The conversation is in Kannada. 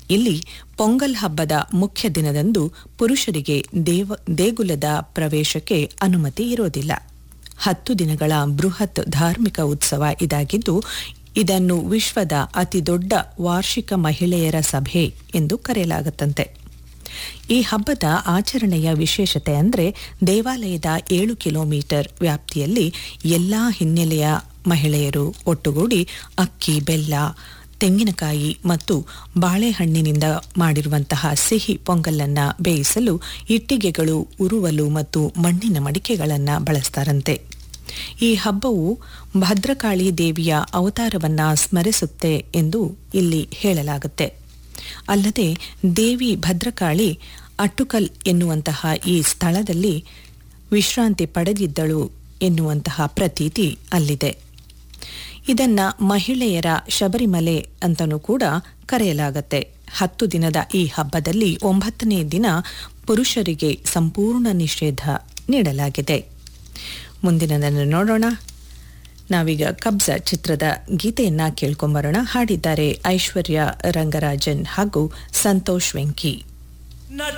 ಇಲ್ಲಿ ಪೊಂಗಲ್ ಹಬ್ಬದ ಮುಖ್ಯ ದಿನದಂದು ಪುರುಷರಿಗೆ ದೇವ ದೇಗುಲದ ಪ್ರವೇಶಕ್ಕೆ ಅನುಮತಿ ಇರೋದಿಲ್ಲ ಹತ್ತು ದಿನಗಳ ಬೃಹತ್ ಧಾರ್ಮಿಕ ಉತ್ಸವ ಇದಾಗಿದ್ದು ಇದನ್ನು ವಿಶ್ವದ ಅತಿ ದೊಡ್ಡ ವಾರ್ಷಿಕ ಮಹಿಳೆಯರ ಸಭೆ ಎಂದು ಕರೆಯಲಾಗುತ್ತಂತೆ ಈ ಹಬ್ಬದ ಆಚರಣೆಯ ವಿಶೇಷತೆ ಅಂದರೆ ದೇವಾಲಯದ ಏಳು ಕಿಲೋಮೀಟರ್ ವ್ಯಾಪ್ತಿಯಲ್ಲಿ ಎಲ್ಲಾ ಹಿನ್ನೆಲೆಯ ಮಹಿಳೆಯರು ಒಟ್ಟುಗೂಡಿ ಅಕ್ಕಿ ಬೆಲ್ಲ ತೆಂಗಿನಕಾಯಿ ಮತ್ತು ಬಾಳೆಹಣ್ಣಿನಿಂದ ಮಾಡಿರುವಂತಹ ಸಿಹಿ ಪೊಂಗಲನ್ನು ಬೇಯಿಸಲು ಇಟ್ಟಿಗೆಗಳು ಉರುವಲು ಮತ್ತು ಮಣ್ಣಿನ ಮಡಿಕೆಗಳನ್ನು ಬಳಸ್ತಾರಂತೆ ಈ ಹಬ್ಬವು ಭದ್ರಕಾಳಿ ದೇವಿಯ ಅವತಾರವನ್ನ ಸ್ಮರಿಸುತ್ತೆ ಎಂದು ಇಲ್ಲಿ ಹೇಳಲಾಗುತ್ತೆ ಅಲ್ಲದೆ ದೇವಿ ಭದ್ರಕಾಳಿ ಅಟ್ಟುಕಲ್ ಎನ್ನುವಂತಹ ಈ ಸ್ಥಳದಲ್ಲಿ ವಿಶ್ರಾಂತಿ ಪಡೆದಿದ್ದಳು ಎನ್ನುವಂತಹ ಪ್ರತೀತಿ ಅಲ್ಲಿದೆ ಇದನ್ನ ಮಹಿಳೆಯರ ಶಬರಿಮಲೆ ಅಂತಲೂ ಕೂಡ ಕರೆಯಲಾಗತ್ತೆ ಹತ್ತು ದಿನದ ಈ ಹಬ್ಬದಲ್ಲಿ ಒಂಬತ್ತನೇ ದಿನ ಪುರುಷರಿಗೆ ಸಂಪೂರ್ಣ ನಿಷೇಧ ನೀಡಲಾಗಿದೆ ಮುಂದಿನದನ್ನು ನೋಡೋಣ ನಾವೀಗ ಕಬ್ಜ ಚಿತ್ರದ ಗೀತೆಯನ್ನ ಕೇಳ್ಕೊಂಬರೋಣ ಹಾಡಿದ್ದಾರೆ ಐಶ್ವರ್ಯ ರಂಗರಾಜನ್ ಹಾಗೂ ಸಂತೋಷ್ ವೆಂಕಿ